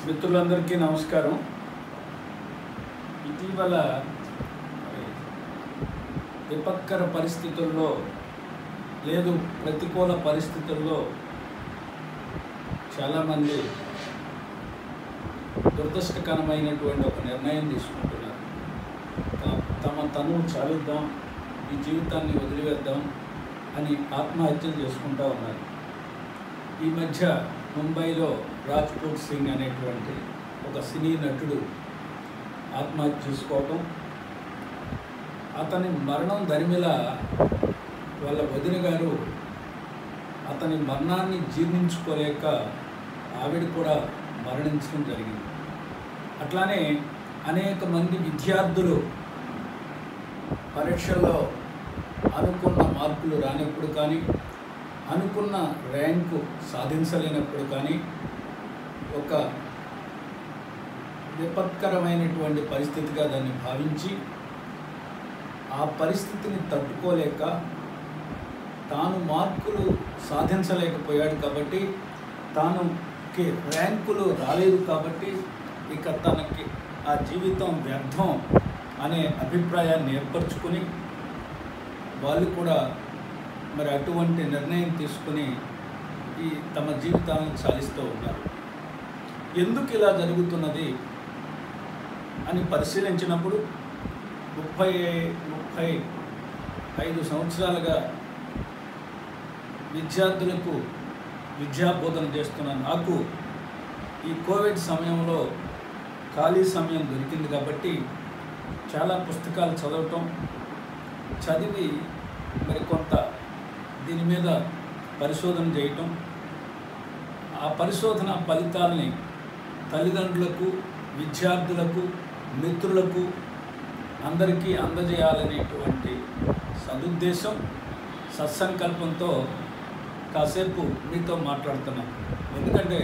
మిత్రులందరికీ నమస్కారం ఇటీవల మరి విపత్కర పరిస్థితుల్లో లేదు ప్రతికూల పరిస్థితుల్లో చాలామంది దురదృష్టకరమైనటువంటి ఒక నిర్ణయం తీసుకుంటున్నారు త- తమ తను చాలిద్దాం ఈ జీవితాన్ని వదిలివేద్దాం అని ఆత్మహత్యలు చేసుకుంటూ ఉన్నారు ఈ మధ్య ముంబైలో రాజ్పూట్ సింగ్ అనేటువంటి ఒక సినీ నటుడు ఆత్మహత్య చేసుకోవటం అతని మరణం దరిమిల వాళ్ళ వదిన గారు అతని మరణాన్ని జీర్ణించుకోలేక ఆవిడ కూడా మరణించడం జరిగింది అట్లానే అనేక మంది విద్యార్థులు పరీక్షల్లో అనుకున్న మార్కులు రానప్పుడు కానీ అనుకున్న ర్యాంకు సాధించలేనప్పుడు కానీ ఒక విపత్కరమైనటువంటి పరిస్థితిగా దాన్ని భావించి ఆ పరిస్థితిని తట్టుకోలేక తాను మార్కులు సాధించలేకపోయాడు కాబట్టి తానుకి ర్యాంకులు రాలేదు కాబట్టి ఇక తనకి ఆ జీవితం వ్యర్థం అనే అభిప్రాయాన్ని ఏర్పరచుకుని వాళ్ళు కూడా మరి అటువంటి నిర్ణయం తీసుకుని ఈ తమ జీవితాలను సాగిస్తూ ఉన్నారు ఎందుకు ఇలా జరుగుతున్నది అని పరిశీలించినప్పుడు ముప్పై ముప్పై ఐదు సంవత్సరాలుగా విద్యార్థులకు విద్యాబోధన చేస్తున్న నాకు ఈ కోవిడ్ సమయంలో ఖాళీ సమయం దొరికింది కాబట్టి చాలా పుస్తకాలు చదవటం చదివి మరి కొంత దీని మీద పరిశోధన చేయటం ఆ పరిశోధన ఫలితాలని తల్లిదండ్రులకు విద్యార్థులకు మిత్రులకు అందరికీ అందజేయాలనేటువంటి సదుద్దేశం సత్సంకల్పంతో కాసేపు మీతో మాట్లాడుతున్నాను ఎందుకంటే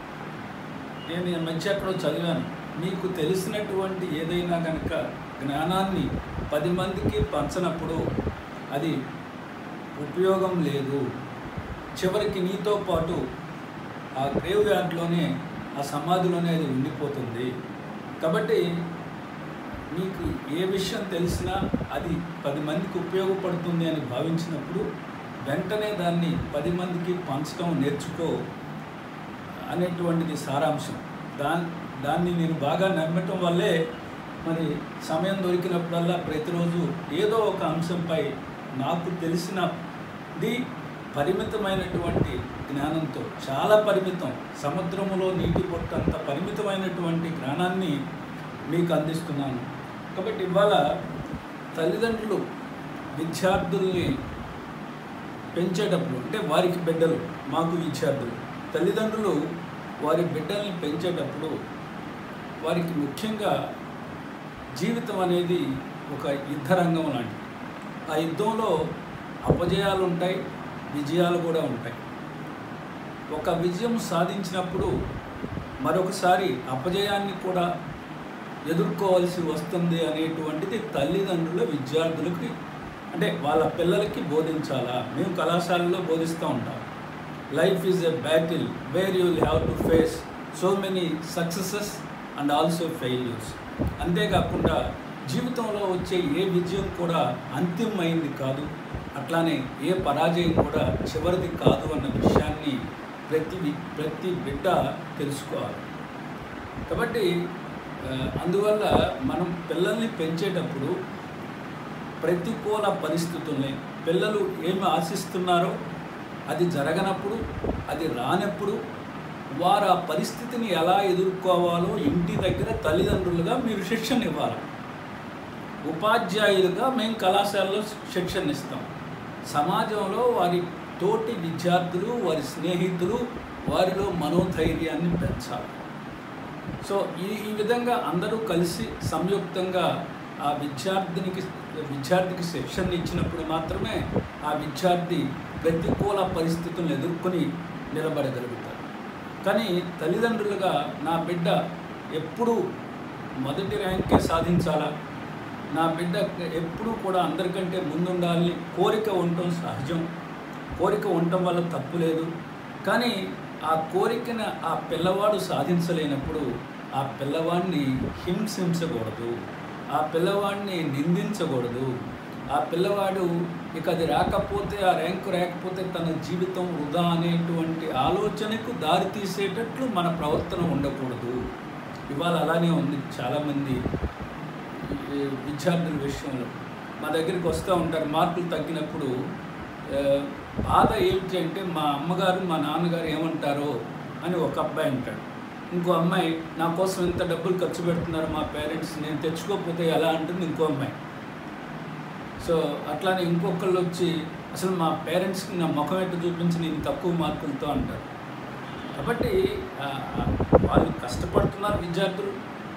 నేను ఈ మధ్య ఎక్కడో చదివాను మీకు తెలిసినటువంటి ఏదైనా కనుక జ్ఞానాన్ని పది మందికి పంచనప్పుడు అది ఉపయోగం లేదు చివరికి నీతో పాటు ఆ గ్రేవ్ యార్డ్లోనే ఆ సమాధిలోనే అది ఉండిపోతుంది కాబట్టి మీకు ఏ విషయం తెలిసినా అది పది మందికి ఉపయోగపడుతుంది అని భావించినప్పుడు వెంటనే దాన్ని పది మందికి పంచడం నేర్చుకో అనేటువంటిది సారాంశం దాన్ దాన్ని నేను బాగా నమ్మటం వల్లే మరి సమయం దొరికినప్పుడల్లా ప్రతిరోజు ఏదో ఒక అంశంపై నాకు తెలిసినది పరిమితమైనటువంటి జ్ఞానంతో చాలా పరిమితం సముద్రములో నీటి పొట్టంత పరిమితమైనటువంటి జ్ఞానాన్ని మీకు అందిస్తున్నాను కాబట్టి ఇవాళ తల్లిదండ్రులు విద్యార్థుల్ని పెంచేటప్పుడు అంటే వారికి బిడ్డలు మాకు విద్యార్థులు తల్లిదండ్రులు వారి బిడ్డల్ని పెంచేటప్పుడు వారికి ముఖ్యంగా జీవితం అనేది ఒక యుద్ధ రంగం లాంటిది ఆ యుద్ధంలో అపజయాలు ఉంటాయి విజయాలు కూడా ఉంటాయి ఒక విజయం సాధించినప్పుడు మరొకసారి అపజయాన్ని కూడా ఎదుర్కోవాల్సి వస్తుంది అనేటువంటిది తల్లిదండ్రుల విద్యార్థులకి అంటే వాళ్ళ పిల్లలకి బోధించాలా మేము కళాశాలలో బోధిస్తూ ఉంటాం life is a battle where you will have to face so many successes and also failures అంతేకాకుండా జీవితంలో వచ్చే ఏ విజయం కూడా అంతిమైంది కాదు అట్లానే ఏ పరాజయం కూడా చివరిది కాదు అన్న విషయాన్ని ప్రతి వి- ప్రతి బిడ్డ తెలుసుకోవాలి కాబట్టి ఆ, అందువల్ల మనం పిల్లల్ని పెంచేటప్పుడు ప్రతికూల పరిస్థితుల్ని పిల్లలు ఏమి ఆశిస్తున్నారో అది జరగనప్పుడు అది రానప్పుడు వారు ఆ పరిస్థితిని ఎలా ఎదుర్కోవాలో ఇంటి దగ్గర తల్లిదండ్రులుగా మీరు శిక్షణ ఇవ్వాలి ఉపాధ్యాయులుగా మేము కళాశాలలో శిక్షణ ఇస్తాం సమాజంలో వారి తోటి విద్యార్థులు వారి స్నేహితులు వారిలో మనోధైర్యాన్ని పెంచాలి సో ఈ ఈ విధంగా అందరూ కలిసి సంయుక్తంగా ఆ విద్యార్థినికి విద్యార్థికి శిక్షణ ఇచ్చినప్పుడు మాత్రమే ఆ విద్యార్థి ప్రతికూల పరిస్థితులను ఎదుర్కొని నిలబడగలుగుతారు కానీ తల్లిదండ్రులుగా నా బిడ్డ ఎప్పుడూ మొదటి ర్యాంకే సాధించాలా నా బిడ్డ ఎప్పుడూ కూడా అందరికంటే ముందుండాలని కోరిక ఉండటం సహజం కోరిక ఉండటం వల్ల తప్పు లేదు కానీ ఆ కోరికను ఆ పిల్లవాడు సాధించలేనప్పుడు ఆ పిల్లవాడిని హింసించకూడదు ఆ పిల్లవాడిని నిందించకూడదు ఆ పిల్లవాడు ఇక అది రాకపోతే ఆ ర్యాంకు రాకపోతే తన జీవితం వృధా అనేటువంటి ఆలోచనకు దారి తీసేటట్లు మన ప్రవర్తన ఉండకూడదు ఇవాళ అలానే ఉంది చాలామంది ఈ విద్యార్థుల విషయంలో మా దగ్గరికి వస్తూ ఉంటారు మార్కులు తగ్గినప్పుడు ఆ, బాధ ఏమిటి అంటే మా అమ్మగారు మా నాన్నగారు ఏమంటారో అని ఒక అబ్బాయి అంటాడు ఇంకో అమ్మాయి నా కోసం ఎంత డబ్బులు ఖర్చు పెడుతున్నారు మా పేరెంట్స్ నేను తెచ్చుకోకపోతే ఎలా అంటుంది ఇంకో అమ్మాయి సో అట్లానే ఇంకొకళ్ళు వచ్చి అసలు మా పేరెంట్స్కి నా ముఖం ఎట్టు చూపించి నేను తక్కువ మార్కులతో అంటారు కాబట్టి ఆ, ఆ, వాళ్ళు కష్టపడుతున్నారు విద్యార్థులు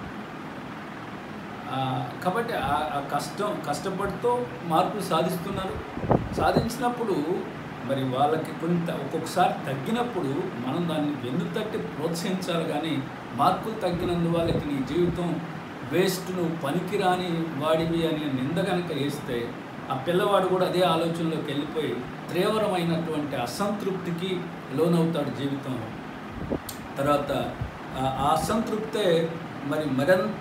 ఆ, కాబట్టి ఆ ఆ కష్టం కష్టపడుతూ మార్పులు సాధిస్తున్నారు సాధించినప్పుడు మరి వాళ్ళకి కొంత ఒక్కొక్కసారి తగ్గినప్పుడు మనం దాన్ని వెన్నుతట్టి ప్రోత్సహించాలి కానీ మార్కులు తగ్గినందు వాళ్ళకి నీ జీవితం వేస్ట్ నువ్వు పనికిరాని వాడివి అని నింద కనుక వేస్తే ఆ పిల్లవాడు కూడా అదే ఆలోచనలోకి వెళ్ళిపోయి తీవ్రమైనటువంటి అసంతృప్తికి లోనవుతాడు జీవితంలో తర్వాత ఆ- ఆ అసంతృప్తే మరి మరింత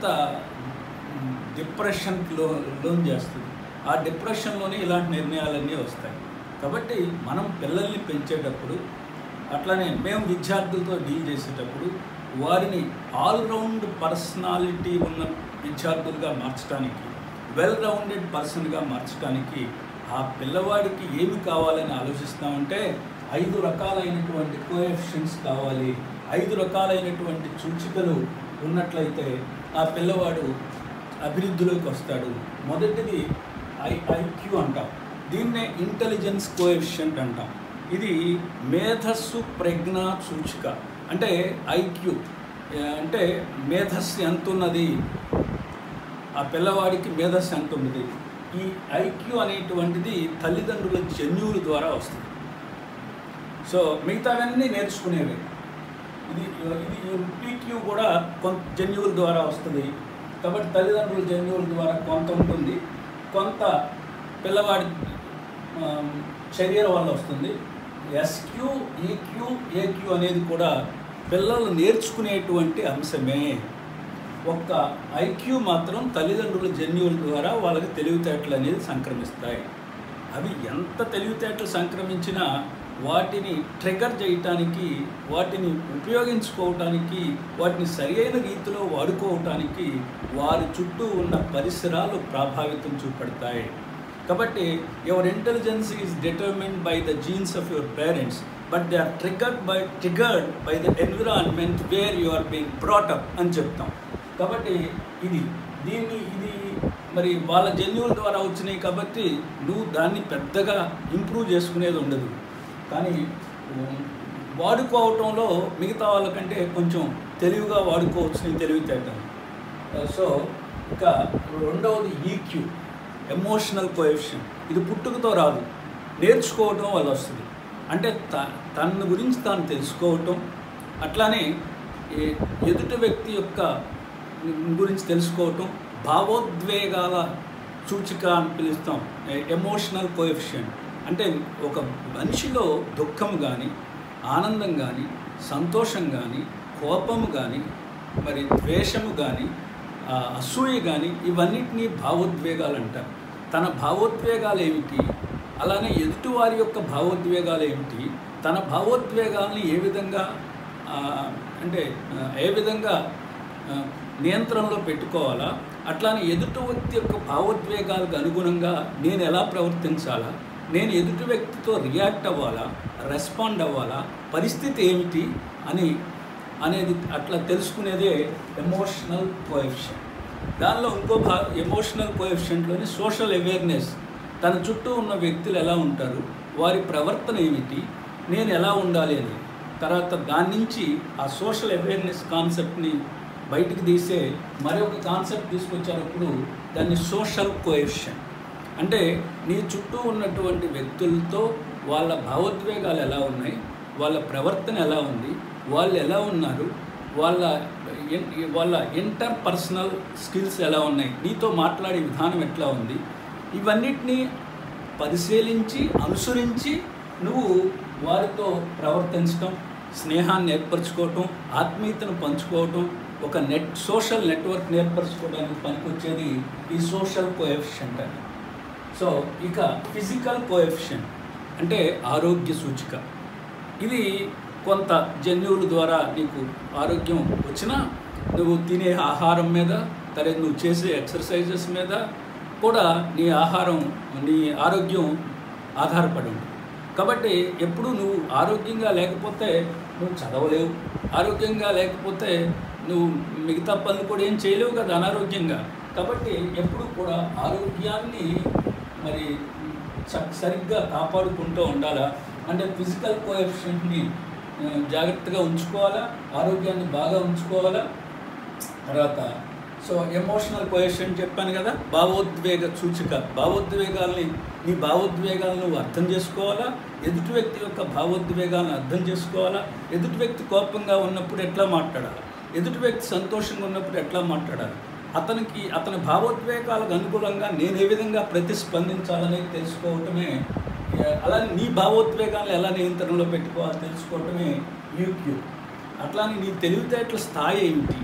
డిప్రెషన్కి లో లోన్ చేస్తుంది ఆ డిప్రెషన్లోనే ఇలాంటి నిర్ణయాలన్నీ వస్తాయి కాబట్టి మనం పిల్లల్ని పెంచేటప్పుడు అట్లానే మేము విద్యార్థులతో డీల్ చేసేటప్పుడు వారిని ఆల్రౌండ్ పర్సనాలిటీ ఉన్న విద్యార్థులుగా మార్చడానికి వెల్ రౌండెడ్ పర్సన్గా మార్చడానికి ఆ పిల్లవాడికి ఏమి కావాలని ఆలోచిస్తామంటే ఐదు రకాలైనటువంటి కోఎఫిషియన్స్ కావాలి ఐదు రకాలైనటువంటి సూచికలు ఉన్నట్లయితే ఆ పిల్లవాడు అభివృద్ధిలోకి వస్తాడు మొదటిది ఐ ఐక్యూ అంటాం దీన్నే ఇంటెలిజెన్స్ కోఎఫిషియంట్ అంటాం ఇది మేధస్సు ప్రజ్ఞ సూచిక అంటే ఐక్యూ అంటే మేధస్సు ఎంత ఉన్నది ఆ పిల్లవాడికి మేధస్సు ఎంత ఉన్నది ఈ ఐక్యూ అనేటువంటిది తల్లిదండ్రుల జన్యువుల ద్వారా వస్తుంది సో మిగతావన్నీ నేర్చుకునేవి ఇది ఇది పీక్యూ కూడా కొంత జన్యువుల ద్వారా వస్తుంది కాబట్టి తల్లిదండ్రుల జన్యువుల ద్వారా కొంత ఉంటుంది కొంత పిల్లవాడి ఆ, శరీరం వల్ల వస్తుంది ఎస్క్యూ ఈక్యూ ఏక్యూ అనేది కూడా పిల్లలు నేర్చుకునేటువంటి అంశమే ఒక్క ఐక్యూ మాత్రం తల్లిదండ్రుల జన్యువుల ద్వారా వాళ్ళకి తెలివితేటలు అనేది సంక్రమిస్తాయి అవి ఎంత తెలివితేటలు సంక్రమించినా వాటిని ట్రిగర్ చేయటానికి వాటిని ఉపయోగించుకోవటానికి వాటిని సరియైన రీతిలో వాడుకోవటానికి వారి చుట్టూ ఉన్న పరిసరాలు ప్రభావితం చూపెడతాయి కాబట్టి your intelligence is determined by the genes of your parents but they are triggered by triggered by the environment where you are being brought up అని చెప్తాం కాబట్టి ఇది దీన్ని ఇది మరి వాళ్ళ జన్యువుల ద్వారా వచ్చినాయి కాబట్టి నువ్వు దాన్ని పెద్దగా ఇంప్రూవ్ చేసుకునేది ఉండదు కానీ ఉమ్, వాడుకోవటంలో మిగతా వాళ్ళకంటే కొంచెం తెలివిగా వాడుకోవచ్చు నీ తెలివితేటలు సో ఇక రెండవది ఈక్యూ ఎమోషనల్ కోఎఫిషియన్ ఇది పుట్టుకతో రాదు నేర్చుకోవటం వల్ల వస్తుంది అంటే త తన గురించి తాను తెలుసుకోవటం అట్లానే ఏ- ఎదుటి వ్యక్తి యొక్క గురించి తెలుసుకోవటం భావోద్వేగాల సూచిక అని పిలుస్తాం ఎమోషనల్ కోఎఫిషియంట్ అంటే ఒక మనిషిలో దుఃఖం కానీ ఆనందం కానీ సంతోషం కానీ కోపము కానీ మరి ద్వేషము కానీ ఆ, అసూయ కానీ ఇవన్నిటినీ భావోద్వేగాలు అంటారు తన భావోద్వేగాలు ఏమిటి అలానే ఎదుటివారి యొక్క భావోద్వేగాలు ఏమిటి తన భావోద్వేగాల్ని ఏ విధంగా ఆ, అంటే ఆ, ఏ విధంగా ఆ, నియంత్రణలో పెట్టుకోవాలా అట్లానే ఎదుటి వ్యక్తి యొక్క భావోద్వేగాలకు అనుగుణంగా నేను ఎలా ప్రవర్తించాలా నేను ఎదుటి వ్యక్తితో రియాక్ట్ అవ్వాలా రెస్పాండ్ అవ్వాలా పరిస్థితి ఏమిటి అని అనేది అట్లా తెలుసుకునేదే ఎమోషనల్ కోఎఫిషియంట్ దానిలో ఇంకో భా ఎమోషనల్ కోఎఫిషియంట్లోని సోషల్ అవేర్నెస్ తన చుట్టూ ఉన్న వ్యక్తులు ఎలా ఉంటారు వారి ప్రవర్తన ఏమిటి నేను ఎలా ఉండాలి అని తర్వాత దాని నుంచి ఆ సోషల్ అవేర్నెస్ కాన్సెప్ట్ని బయటికి తీసే మరొక కాన్సెప్ట్ తీసుకొచ్చేటప్పుడు దాన్ని సోషల్ కోఎఫిషియంట్ అంటే నీ చుట్టూ ఉన్నటువంటి వ్యక్తులతో వాళ్ళ భావోద్వేగాలు ఎలా ఉన్నాయి వాళ్ళ ప్రవర్తన ఎలా ఉంది వాళ్ళు ఎలా ఉన్నారు వాళ్ళ ఇన్- వాళ్ళ ఇంటర్ పర్సనల్ స్కిల్స్ ఎలా ఉన్నాయి నీతో మాట్లాడే విధానం ఎట్లా ఉంది ఇవన్నిటినీ పరిశీలించి అనుసరించి నువ్వు వారితో ప్రవర్తించడం స్నేహాన్ని ఏర్పరచుకోవటం ఆత్మీయతను పంచుకోవటం ఒక నెట్ సోషల్ నెట్వర్క్ ఏర్పరచుకోవడానికి పనికొచ్చేది ఈ సోషల్ కోఎఫిషియంట్ అని సో ఇక ఫిజికల్ కోఎఫిషియంట్ అంటే ఆరోగ్య సూచిక ఇది కొంత జన్యువుల ద్వారా నీకు ఆరోగ్యం వచ్చినా నువ్వు తినే ఆహారం మీద తర్వాత నువ్వు చేసే ఎక్సర్సైజెస్ మీద కూడా నీ ఆహారం నీ ఆరోగ్యం ఆధారపడి ఉంది కాబట్టి ఎప్పుడు నువ్వు ఆరోగ్యంగా లేకపోతే నువ్వు చదవలేవు ఆరోగ్యంగా లేకపోతే నువ్వు మిగతా పనులు కూడా ఏం చేయలేవు కదా అనారోగ్యంగా కాబట్టి ఎప్పుడు కూడా ఆరోగ్యాన్ని మరి చ- సరిగ్గా కాపాడుకుంటూ ఉండాలా అంటే ఫిజికల్ కోఎఫిషియంట్ని జాగ్రత్తగా ఉంచుకోవాలా ఆరోగ్యాన్ని బాగా ఉంచుకోవాలా తర్వాత సో ఎమోషనల్ కోయషన్ చెప్పాను కదా భావోద్వేగ సూచిక భావోద్వేగాల్ని నీ భావోద్వేగాలను నువ్వు అర్థం చేసుకోవాలా ఎదుటి వ్యక్తి యొక్క భావోద్వేగాలను అర్థం చేసుకోవాలా ఎదుటి వ్యక్తి కోపంగా ఉన్నప్పుడు ఎట్లా మాట్లాడాలి ఎదుటి వ్యక్తి సంతోషంగా ఉన్నప్పుడు ఎట్లా మాట్లాడాలి అతనికి అతని భావోద్వేగాలకు అనుకూలంగా నేను ఏ విధంగా ప్రతిస్పందించాలనేది తెలుసుకోవటమే ఏ, అలానే నీ భావోద్వేగాలను ఎలా నియంత్రణలో పెట్టుకోవాలో తెలుసుకోవటమే యూక్యూ అట్లానే నీ తెలివితేటల స్థాయి ఏమిటి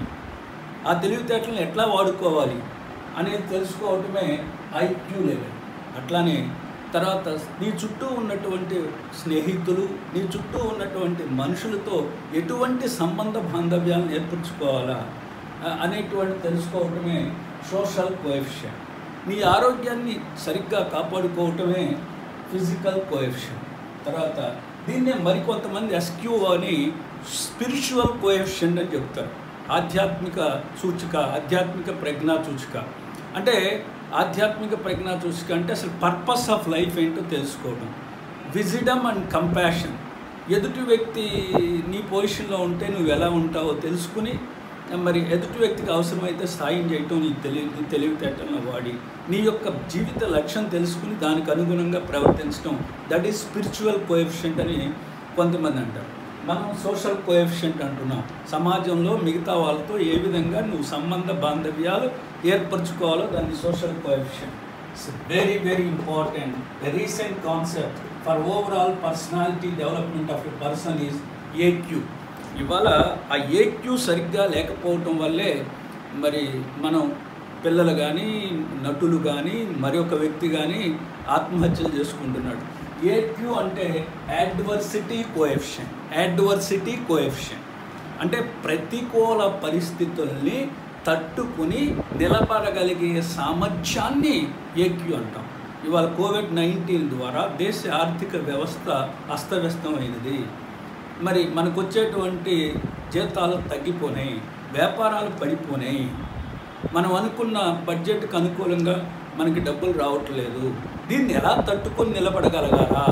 ఆ తెలివితేటలను ఎట్లా వాడుకోవాలి అనేది తెలుసుకోవటమే ఐక్యూ లెవెల్ అట్లానే తర్వాత నీ చుట్టూ ఉన్నటువంటి స్నేహితులు నీ చుట్టూ ఉన్నటువంటి మనుషులతో ఎటువంటి సంబంధ బాంధవ్యాలను ఏర్పరచుకోవాలా ఆ, అనేటువంటి తెలుసుకోవటమే సోషల్ కోఎఫిషియన్ నీ ఆరోగ్యాన్ని సరిగ్గా కాపాడుకోవటమే ఫిజికల్ కోఎఫిషియన్ తర్వాత దీన్నే మరికొంతమంది ఎస్క్యూ అని స్పిరిచువల్ కోఎఫిషియంట్ అని చెప్తారు ఆధ్యాత్మిక సూచిక ఆధ్యాత్మిక ప్రజ్ఞా సూచిక అంటే ఆధ్యాత్మిక ప్రజ్ఞా సూచిక అంటే అసలు పర్పస్ ఆఫ్ లైఫ్ ఏంటో తెలుసుకోవడం విజిడమ్ అండ్ కంపాషన్ ఎదుటి వ్యక్తి నీ పొజిషన్లో ఉంటే నువ్వు ఎలా ఉంటావో తెలుసుకుని మరి ఎదుటి వ్యక్తికి అవసరమైతే సాయం చేయటం నీ తెలివి నీ తెలివితేటలను వాడి నీ యొక్క జీవిత లక్ష్యం తెలుసుకుని దానికి అనుగుణంగా ప్రవర్తించడం దట్ ఈస్ స్పిరిచువల్ కోఎఫిషియంట్ అని కొంతమంది అంటారు మనం సోషల్ కోఎఫిషియంట్ అంటున్నాం సమాజంలో మిగతా వాళ్ళతో ఏ విధంగా నువ్వు సంబంధ బాంధవ్యాలు ఏర్పరచుకోవాలో దాన్ని social coefficient it's very very important the recent concept for overall personality development of a person is AQ ఇవాళ ఆ ఏక్యూ సరిగ్గా లేకపోవటం వల్లే మరి మనం పిల్లలు కానీ నటులు కానీ మరొక వ్యక్తి కానీ ఆత్మహత్యలు చేసుకుంటున్నాడు ఏక్యూ అంటే యాడ్వర్సిటీ కోఎఫిషియన్ యాడ్వర్సిటీ కోఎఫిషియన్ అంటే ప్రతికూల పరిస్థితుల్ని తట్టుకుని నిలబడగలిగే సామర్థ్యాన్ని ఏక్యూ అంటాం ఇవాళ కోవిడ్ నైన్టీన్ ద్వారా దేశ ఆర్థిక వ్యవస్థ అస్తవ్యస్తమైనది మరి మనకు వచ్చేటువంటి జీతాలు తగ్గిపోయినాయి వ్యాపారాలు పడిపోయినాయి మనం అనుకున్న బడ్జెట్కి అనుకూలంగా మనకి డబ్బులు రావట్లేదు దీన్ని ఎలా తట్టుకొని నిలబడగలగారా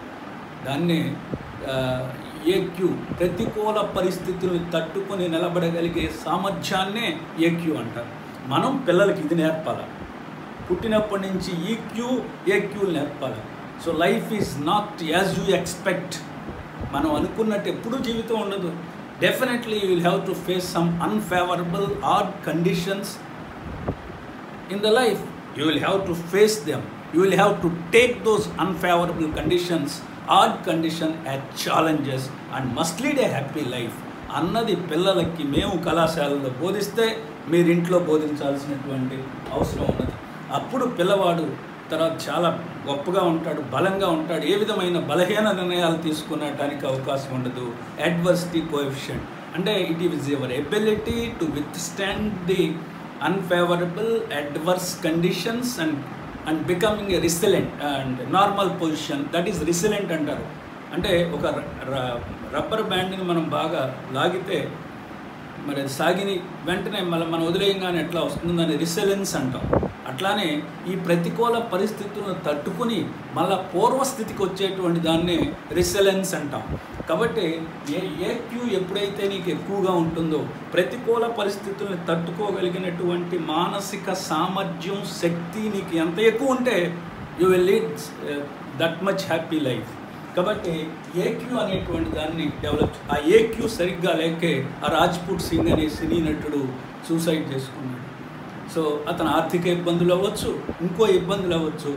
దాన్ని ఏక్యూ ప్రతికూల పరిస్థితులను తట్టుకొని నిలబడగలిగే సామర్థ్యాన్నే ఏక్యూ అంటారు మనం పిల్లలకి ఇది నేర్పాలి పుట్టినప్పటి నుంచి ఈక్యూ ఏక్యూలు నేర్పాలి so life is not as you expect మనం అనుకున్నట్టు ఎప్పుడూ జీవితం ఉండదు definitely you will have to face some unfavourable odd conditions in the life you will have to face them you will have to take those unfavorable conditions odd condition as challenges and must lead a happy life అన్నది పిల్లలకి మేము కళాశాలలో బోధిస్తే మీరు ఇంట్లో బోధించాల్సినటువంటి అవసరం ఉన్నది అప్పుడు పిల్లవాడు తర్వాత చాలా గొప్పగా ఉంటాడు బలంగా ఉంటాడు ఏ విధమైన బలహీన నిర్ణయాలు తీసుకునటానికి అవకాశం ఉండదు అడ్వర్సిటీ కోఎఫిషియంట్ అంటే it is your ability to withstand the unfavorable adverse conditions and and becoming a resilient and normal position that is resilient అంటారు అంటే ఒక రబ్బర్ బ్యాండ్ని మనం బాగా లాగితే మరి అది సాగిని వెంటనే మళ్ళీ మనం వదిలేయంగానే ఎట్లా వస్తుంది దాన్ని రిసెలెన్స్ అంటాం అట్లానే ఈ ప్రతికూల పరిస్థితులను తట్టుకుని మళ్ళా పూర్వస్థితికి వచ్చేటువంటి దాన్ని రిసెలెన్స్ అంటాం కాబట్టి ఏ ఏ క్యూ ఎప్పుడైతే నీకు ఎక్కువగా ఉంటుందో ప్రతికూల పరిస్థితులను తట్టుకోగలిగినటువంటి మానసిక సామర్థ్యం శక్తి నీకు ఎంత ఎక్కువ ఉంటే you will lead that much happy life కాబట్టి ఏక్యూ అనేటువంటి దాన్ని డెవలప్ ఆ ఏక్యూ సరిగ్గా లేకే ఆ రాజ్పూట్ సింగ్ అనే సినీ నటుడు సూసైడ్ చేసుకున్నాడు సో అతను ఆర్థిక ఇబ్బందులు అవ్వచ్చు ఇంకో ఇబ్బందులు అవ్వచ్చు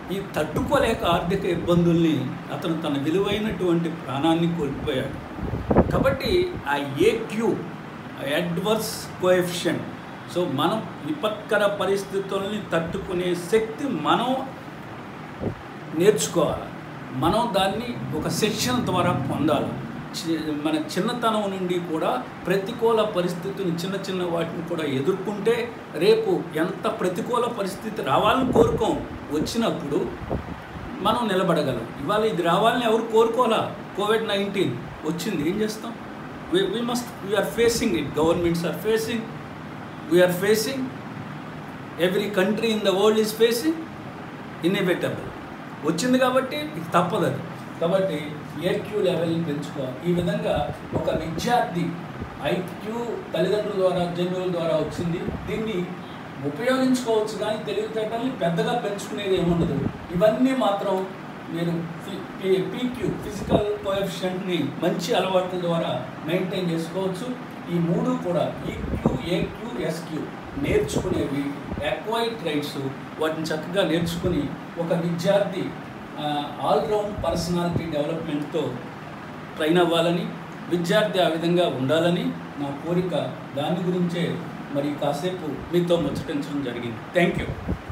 ఈ తట్టుకోలేక ఆర్థిక ఇబ్బందుల్ని అతను తన విలువైనటువంటి ప్రాణాన్ని కోల్పోయాడు కాబట్టి ఆ ఏక్యూ అడ్వర్స్ కోఎఫిషియంట్ సో మనం విపత్కర పరిస్థితుల్ని తట్టుకునే శక్తి మనం నేర్చుకోవాలి మనం దాన్ని ఒక శిక్షణ ద్వారా పొందాలి చి- మన చిన్నతనం నుండి కూడా ప్రతికూల పరిస్థితిని చిన్న చిన్న వాటిని కూడా ఎదుర్కొంటే రేపు ఎంత ప్రతికూల పరిస్థితి రావాలని కోరుకోం వచ్చినప్పుడు మనం నిలబడగలం ఇవాళ ఇది రావాలని ఎవరు కోరుకోవాలా కోవిడ్ నైన్టీన్ వచ్చింది ఏం చేస్తాం we must we are facing it governments are facing we are facing every country in the world is facing inevitable వచ్చింది కాబట్టి ఇక తప్పదు అది కాబట్టి ఏక్యూ లెవెల్ని పెంచుకోవాలి ఈ విధంగా ఒక విద్యార్థి ఐక్యూ తల్లిదండ్రుల ద్వారా జన్యువుల ద్వారా వచ్చింది దీన్ని ఉపయోగించుకోవచ్చు కానీ తెలివితేటల్ని పెద్దగా పెంచుకునేది ఏముండదు ఇవన్నీ మాత్రం మీరు పీక్యూ ఫిజికల్ కోఎఫిషియంట్ని మంచి అలవాట్ల ద్వారా మెయింటైన్ చేసుకోవచ్చు ఈ మూడు కూడా ఈక్యూ ఏక్యూ ఎస్క్యూ నేర్చుకునేవి అక్వైట్ రైట్స్ వాటిని చక్కగా నేర్చుకుని ఒక విద్యార్థి ఆల్రౌండ్ పర్సనాలిటీ డెవలప్మెంట్తో ట్రైన్ అవ్వాలని విద్యార్థి ఆ విధంగా ఉండాలని నా కోరిక దాని గురించే మరి కాసేపు మీతో ముచ్చటించడం జరిగింది థ్యాంక్ యూ